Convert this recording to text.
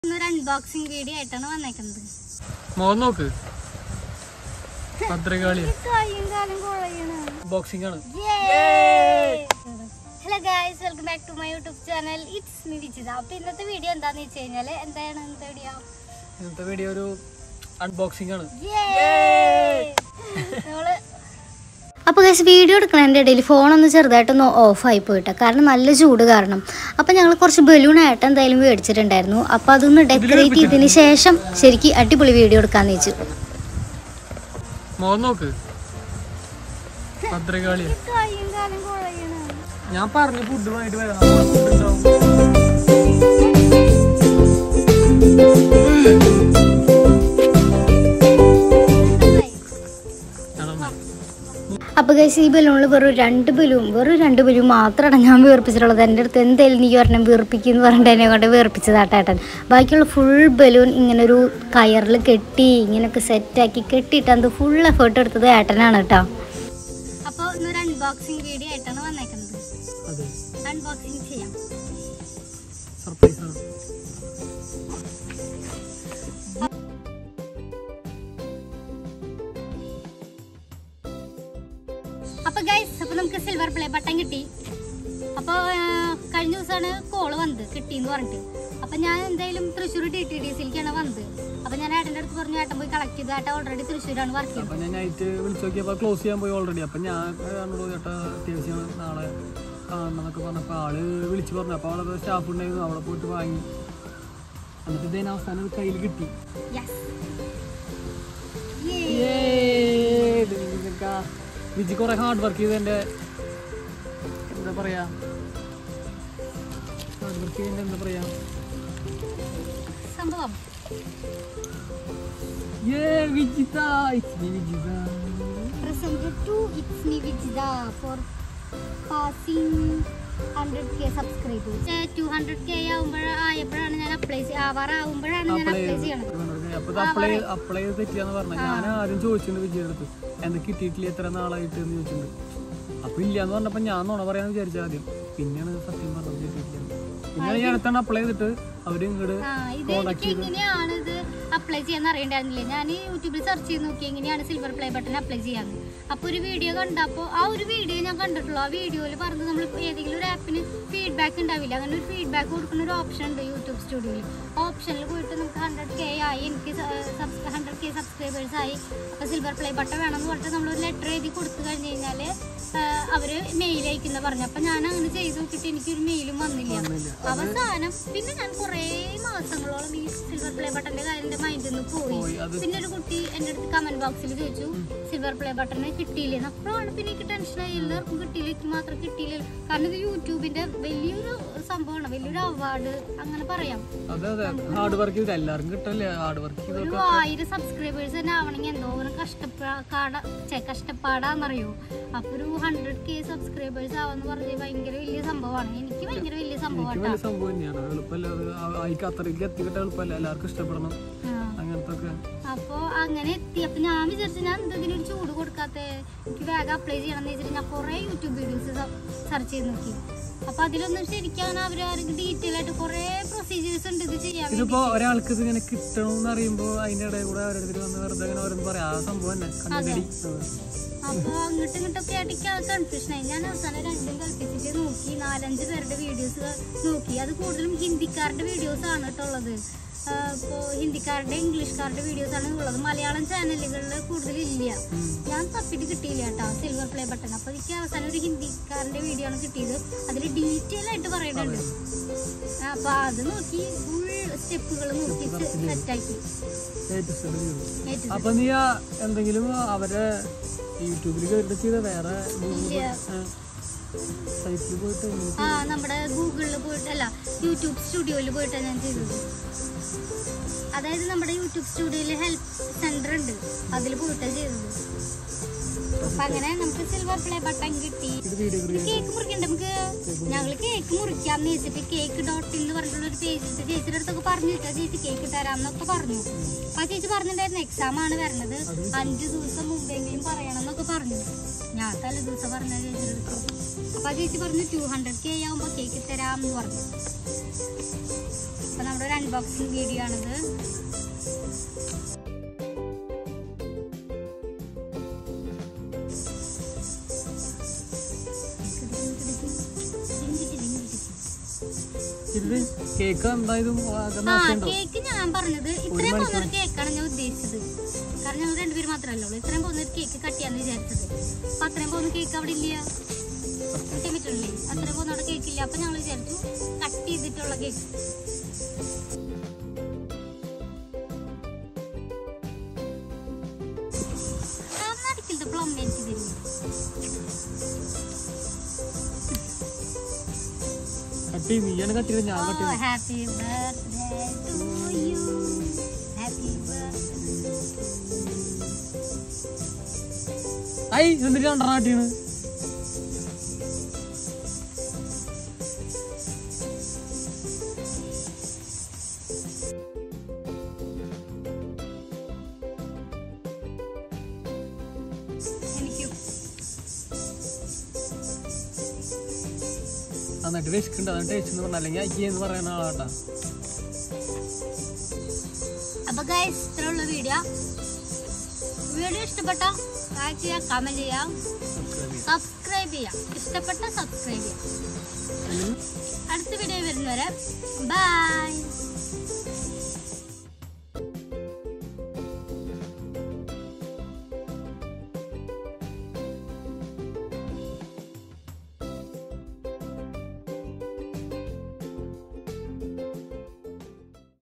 ഇന്നൊരു unboxing video ആയിട്ടാണ് വന്നേക്കുന്നത് മോൻ നോക്ക് ഭദ്രകാളി ഈ കൈയും കാലും കുഴയണ് ബോക്സിംഗ് ആണ് hello guys welcome back to my YouTube channel it's me Vijitha അപ്പൊ ഇന്നത്തെ വീഡിയോ എന്താന്ന് വെച്ച് കഴിഞ്ഞാല് എന്താണ് ഇന്നത്തെ വീഡിയോ ഇന്നത്തെ വീഡിയോ ഒരു അൺബോക്സിംഗ് ആണ് നമ്മള് അപ്പോൾ ഗൈസ് വീഡിയോ എടുക്കുന്നതിൻ്റെ ഇടയിൽ ഫോണൊന്ന് ചെറുതായിട്ടൊന്ന് ഓഫായി പോയിട്ടോ കാരണം നല്ല ചൂട് കാരണം അപ്പോൾ ഞങ്ങൾ കുറച്ച് ബലൂൺ ആയിട്ട് എന്തായാലും മേടിച്ചിട്ടുണ്ടായിരുന്നു അപ്പോൾ അതൊന്ന് ഡെക്കറേറ്റ് ചെയ്തതിന് ശേഷം ശരിക്കും അടിപൊളി വീഡിയോ എടുക്കാന്ന് വെച്ചു മോൻ നോക്ക് ഭദ്രകാളി ഞാൻ പറഞ്ഞു ഫുഡ് വാങ്ങിട്ട് വരാം ഫുഡ് ഉണ്ടാവും നന്നായി. അപ്പോൾ ഗൈസ് ഈ ബലൂണിൽ വെറും രണ്ട് ബലൂൺ വെറും രണ്ട് ബലൂൺ മാത്രമാണ് ഞാൻ വീർപ്പിച്ചിട്ടുള്ളത് എൻ്റെ അടുത്ത് എന്തായാലും നീ ഒരെണ്ണം വീർപ്പിക്കും എന്ന് പറഞ്ഞിട്ട് എന്നെ കൊണ്ട് വീർപ്പിച്ചതാട്ടേട്ടൻ ബാക്കിയുള്ള ഫുൾ ബലൂൺ ഇങ്ങനെ ഒരു കയറിൽ കെട്ടി ഇങ്ങനെയൊക്കെ സെറ്റാക്കി കെട്ടിയിട്ട് അത് ഫുൾ എഫേർട്ട് എടുത്തത് ഏട്ടനാണ് കേട്ടോ അപ്പോൾ ഇന്നൊരു അൺബോക്സിംഗ് വീഡിയോ ആയിട്ടാണ് വന്നേക്കുന്നത് അതെ അൺബോക്സിംഗ് ചെയ്യാം സർപ്രൈസ് ആണ് അപ്പൊ ഗൈസ് അപ്പൊ നമുക്ക് സിൽവർ പ്ലേ ബട്ടൺ കിട്ടി അപ്പൊ ആ, കഴിഞ്ഞ ദിവസമാണ് കോള് വന്നത് കിട്ടിയെന്ന് പറഞ്ഞിട്ട് അപ്പൊ ഞാൻ എന്തായാലും തൃശ്ശൂർ ടി ടി ഡി സിയിലേക്കാണ് വന്നത് അപ്പൊ ഞാൻ ഏട്ടൻ്റെ അടുത്ത് പറഞ്ഞു ഏട്ടൻ പോയി കളക്ട് ചെയ്തു ഏട്ടൻ ഓൾറെഡി തൃശ്ശൂരാണ് വർക്ക് ചെയ്യുന്നത് അപ്പൊ ഞാൻ നൈറ്റ് വിളിച്ചു നോക്കിയപ്പോ ക്ലോസ് ചെയ്യാൻ പോയി ഓൾറെഡി അപ്പൊ ഞാൻ കാണുള്ളൂ ചേട്ടാ അത്യാവശ്യം നാളെ കാണണം എന്നൊക്കെ പറഞ്ഞപ്പോ ആള് വിളിച്ചു പറഞ്ഞു അപ്പൊ അവിടെ സ്റ്റാഫ് ഉണ്ടായിരുന്നു അവിടെ പോയിട്ട് വാങ്ങി എന്നിട്ട് ഇതേ അവസാനം ഇത് കയ്യിൽ കിട്ടി യെസ് വിജി കുറെ ഹാർഡ് വർക്ക് ചെയ്തതിന്റെ എന്താ പറയാ ഹാർഡ് വർക്ക് ചെയ്തതിന്റെ എന്താ പറയാ സംഭവം ഏ Vijitha it's me, Vijitha present to it's me Vijitha for passing hundred K subscribers two hundred K ആയപ്പോഴാണ് ഞാൻ അപ്ലൈ ആവാറാവുമ്പോഴാണ് ഞാൻ അപ്ലൈ അപ്ലൈ ചെയ്യണത് അപ്പൊ അപ്ലൈ അപ്ലൈ ചെയ്ത് തെറ്റിയാന്ന് പറഞ്ഞു ഞാൻ ആദ്യം ചോദിച്ചിട്ടുണ്ട് വിജയുടെ അടുത്ത് എന്ത് കിട്ടിയിട്ടില്ല എത്ര നാളായിട്ട് എന്ന് ചോദിച്ചിട്ടുണ്ട് അപ്പൊ ഇല്ലാന്ന് പറഞ്ഞപ്പോ ഞാൻ നുണ പറയാന്ന് വിചാരിച്ച ആദ്യം പിന്നെയാണ് സത്യം പറഞ്ഞത് കിട്ടിയിട്ടില്ല പിന്നെ ഈ അടുത്താണ് അപ്ലൈ ചെയ്തിട്ട് അവര് ഇങ്ങോട്ട് ആ, ഇത് എനിക്ക് എങ്ങനെയാണ് ഇത് അപ്ലൈ ചെയ്യാന്ന് അറിയണ്ടായിരുന്നില്ല ഞാൻ യൂട്യൂബിൽ സെർച്ച് ചെയ്ത് നോക്കി എങ്ങനെയാണ് സിൽവർ പ്ലേ ബട്ടൺ അപ്ലൈ ചെയ്യാന്ന് അപ്പൊ ഒരു വീഡിയോ കണ്ടപ്പോൾ ആ ഒരു വീഡിയോ ഞാൻ കണ്ടിട്ടുള്ളൂ ആ വീഡിയോയിൽ പറഞ്ഞത് നമ്മൾ ഏതെങ്കിലും ഒരു ആപ്പിന് ഫീഡ്ബാക്ക് ഉണ്ടാവില്ല അങ്ങനെ ഒരു ഫീഡ്ബാക്ക് കൊടുക്കുന്ന ഒരു ഓപ്ഷൻ ഉണ്ട് യൂട്യൂബ് സ്റ്റുഡിയോയിൽ ഓപ്ഷനിൽ പോയിട്ട് നമുക്ക് ഹൺഡ്രഡ് കെ ആയി എനിക്ക് ഹൺഡ്രഡ് കെ സബ്സ്ക്രൈബേഴ്സ് ആയി അപ്പോൾ സിൽവർ പ്ലേ ബട്ടൺ വേണമെന്ന് പറഞ്ഞിട്ട് നമ്മൾ ഒരു ലെറ്റർ എഴുതി കൊടുത്തു കഴിഞ്ഞ് കഴിഞ്ഞാൽ അവർ മെയിൽ അയക്കുന്ന പറഞ്ഞു അപ്പം ഞാൻ അങ്ങനെ ചെയ്ത് നോക്കിയിട്ട് എനിക്കൊരു മെയിലും വന്നില്ല അവസാനം പിന്നെ ഞാൻ കുറേ മാസങ്ങളോളം ഈ സിൽവർ പ്ലേ ബട്ടന്റെ കാര്യം എൻ്റെ മൈൻഡിൽ നിന്ന് പോയി പോയി അത് പിന്നെ ഒരു കുട്ടി എൻ്റെ അടുത്ത് കമന്റ് ബോക്സിൽ ചോദിച്ചു സിൽവർ പ്ലേ ബട്ടൺ കിട്ടിയില്ലേ അപ്പോഴാണ് പിന്നെ എനിക്ക് ടെൻഷനായി എല്ലാവർക്കും കിട്ടിയില്ല എനിക്ക് മാത്രം കിട്ടിയില്ല കാരണം ഇത് യൂട്യൂബിന്റെ വലിയൊരു സംഭവമാണ് വലിയൊരു അവാർഡ് അങ്ങനെ പറയാം അതെ അതെ ഹാർഡ് വർക്ക് ചെയ്ത് എല്ലാവർക്കും കിട്ടല്ലേ ഹാർഡ് വർക്ക് ചെയ്ത് ഒരു ആയിരം സബ്സ്ക്രൈബേഴ്സ് തന്നെ ആവണമെങ്കിൽ എന്തോരം കഷ്ടപ്പാട ഛെ, കഷ്ടപ്പാടാന്നറിയോ അപ്പൊ ഒരു ഹൺഡ്രഡ് കെ സബ്സ്ക്രൈബേഴ്സ് ആവാന്ന് പറഞ്ഞത് ഭയങ്കര വലിയ സംഭവമാണ് എനിക്ക് ഭയങ്കര വലിയ സംഭവമാണ് വലിയ സംഭവം തന്നെയാണ് എളുപ്പമല്ല അത് ആ- ഈ അത്രയ്ക്ക് എത്തിക്കിട്ട എളുപ്പമല്ല എല്ലാവർക്കും ഇഷ്ടപ്പെടണം അങ്ങനത്തെ ഒക്കെ അപ്പൊ അങ്ങനെ എത്തി അപ്പൊ ഞാൻ വിചാരിച്ചു ഞാൻ എന്താ ഇതിനൊരു ചൂട് കൊടുക്കാത്ത എനിക്ക് വേഗം അപ്ലൈ ചെയ്യണം എന്ന് വെച്ചിട്ട് ഞാൻ കുറെ യൂട്യൂബ് വീഡിയോസ് സെർച്ച് ചെയ്ത് നോക്കി അപ്പൊ അതിലൊന്നും ശരിക്കും അവർ ആരെങ്കിലും ഡീറ്റെയിൽ ആയിട്ട് കുറെ പ്രൊസീജിയേഴ്സ് ഉണ്ട് ഇത് ചെയ്യാൻ വേണ്ടി. ഇതിപ്പോ ഒരാൾക്ക് ഇത് ഇങ്ങനെ കിട്ടണമെന്ന് അറിയുമ്പോ അതിന്റെ ഇടയിൽ കൂടെ ഓരോരുത്തർ വന്ന് വെറുതെ ഇങ്ങനെ ഓരോന്ന് പറയാം ആ സംഭവം തന്നെ കണ്ണടി അപ്പൊ അങ്ങോട്ടും ഇങ്ങോട്ടൊക്കെ ആയിട്ട് കൺഫ്യൂഷൻ ആയി ഞാൻ അവസാനം രണ്ടും കൽപ്പിച്ചിട്ട് നോക്കി നാലഞ്ച് പേരുടെ വീഡിയോസ് നോക്കി അത് കൂടുതലും ഹിന്ദിക്കാരുടെ വീഡിയോസ് ആണ് കേട്ടോ ഉള്ളത് ഇപ്പോൾ ഹിന്ദിക്കാരുടെ ഇംഗ്ലീഷുകാരുടെ വീഡിയോസ് ആണ് ഉള്ളത് മലയാളം ചാനലുകളിൽ കൂടുതലില്ല ഞാൻ തപ്പിട്ട് കിട്ടിയില്ല കേട്ടോ സിൽവർ പ്ലേ ബട്ടൺ അപ്പൊ എനിക്ക് അവസാനം ഒരു ഹിന്ദിക്കാരന്റെ വീഡിയോ ആണ് കിട്ടിയത് അതിൽ ഡീറ്റെയിൽ ആയിട്ട് പറയുന്നുണ്ട് അപ്പൊ അത് നോക്കി ഫുൾ സ്റ്റെപ്പുകൾ നോക്കി സെറ്റാക്കി ഏറ്റവും അപ്പൊ നീ ആ എന്തെങ്കിലും അവരെ യൂട്യൂബിൽ കയറിട്ട് ചെയ്ത വേറെ ഇല്ല. സൈറ്റിൽ പോയിട്ട് എങ്ങനെ ആ നമ്മുടെ ഗൂഗിളിൽ പോയിട്ട് അല്ല യൂട്യൂബ് സ്റ്റുഡിയോയിൽ പോയിട്ടാണ് ഞാൻ ചെയ്തത് അതായത് നമ്മുടെ യൂട്യൂബ് സ്റ്റുഡിയോയിൽ ഹെൽപ്പ് സെന്റർ ഉണ്ട് അതിൽ പോയിട്ടാണ് ചെയ്തത് അപ്പൊ അങ്ങനെ നമുക്ക് സിൽവർ പ്ലേ ബട്ടൺ കിട്ടി ഇത് വീഡിയോ കേക്ക് മുറിക്കണ്ട നമുക്ക് ഞങ്ങള് കേക്ക് മുറിക്കാന്ന് വെച്ചിട്ട് കേക്ക് ഡോട്ട് എന്ന് പറഞ്ഞിട്ടുള്ള ഒരു പേജ് ചേച്ചിയുടെ അടുത്തൊക്കെ പറഞ്ഞു വെച്ചാൽ ചേച്ചി കേക്ക് തരാമെന്നൊക്കെ പറഞ്ഞു അപ്പൊ ആ ചേച്ചി പറഞ്ഞിട്ടുണ്ടായിരുന്നു എക്സാം ആണ് വരുന്നത് അഞ്ചു ദിവസം മുമ്പെങ്കിലും പറയണം എന്നൊക്കെ പറഞ്ഞു ഞാൻ തലേ ദിവസം പറഞ്ഞ ചേച്ചിയുടെ അടുത്ത് അപ്പൊ ആ ചേച്ചി പറഞ്ഞു ടു ഹൺഡ്രഡ് കെ ആവുമ്പോ കേക്ക് തരാമെന്ന് പറഞ്ഞു അപ്പൊ നമ്മുടെ ഒരു അൺബോക്സിങ് വീഡിയോ ആണിത് ഇത് കേക്ക് എന്തായാലും ആകെ ആ നാശമുണ്ടോ കേക്ക് ഞാൻ പറഞ്ഞത് ഇത്രയും പോകുന്ന ഒരു കേക്കാണ് ഞാൻ ഉദ്ദേശിച്ചത് കാരണം ഞങ്ങൾ രണ്ടുപേര് മാത്രമല്ലേ ഉള്ളൂ ഇത്രയും പോകുന്ന ഒരു കേക്ക് കട്ട് ചെയ്യാന്ന് വിചാരിച്ചത് അപ്പൊ അത്രയും പോകുന്ന കേക്ക് അവിടെ ഇല്ല കട്ട് ചെയ്യാൻ പറ്റില്ലേ അത്രയും പോകുന്ന അവിടെ കേക്ക് ഇല്ല അപ്പൊ ഞങ്ങൾ വിചാരിച്ചു കട്ട് ചെയ്തിട്ടുള്ള കേക്ക് നടിക്കലത്തെ പ്ലം എനിക്ക് തരും കട്ടി നീയാണ് കട്ടി ചെയ്തത്, ഞാൻ കട്ടി Oh, ചെയ്തത്. happy birthday to you. Happy birthday. I എന്നിട്ട് രണ്ടെണ്ണം കട്ടിയാണ് എനിക്കും എന്നിട്ട് വിശക്കുണ്ട് അതാണ് ടേസ്റ്റ് എന്ന് പറഞ്ഞാൽ അല്ലെങ്കിൽ അയ്യേ എന്ന് പറയുന്ന ആളാട്ടാ അപ്പൊ ഗൈസ് ഇത്രയുള്ള വീഡിയോ വീഡിയോ ഇഷ്ടപ്പെട്ട ലൈക്ക് ചെയ്യാം കമന്റ് ചെയ്യാം സബ്സ്ക്രൈബ് ചെയ്യാം ഇഷ്ടപ്പെട്ട സബ്സ്ക്രൈബ് ചെയ്യാം അടുത്ത വീഡിയോ വരുന്നവരെ ബൈ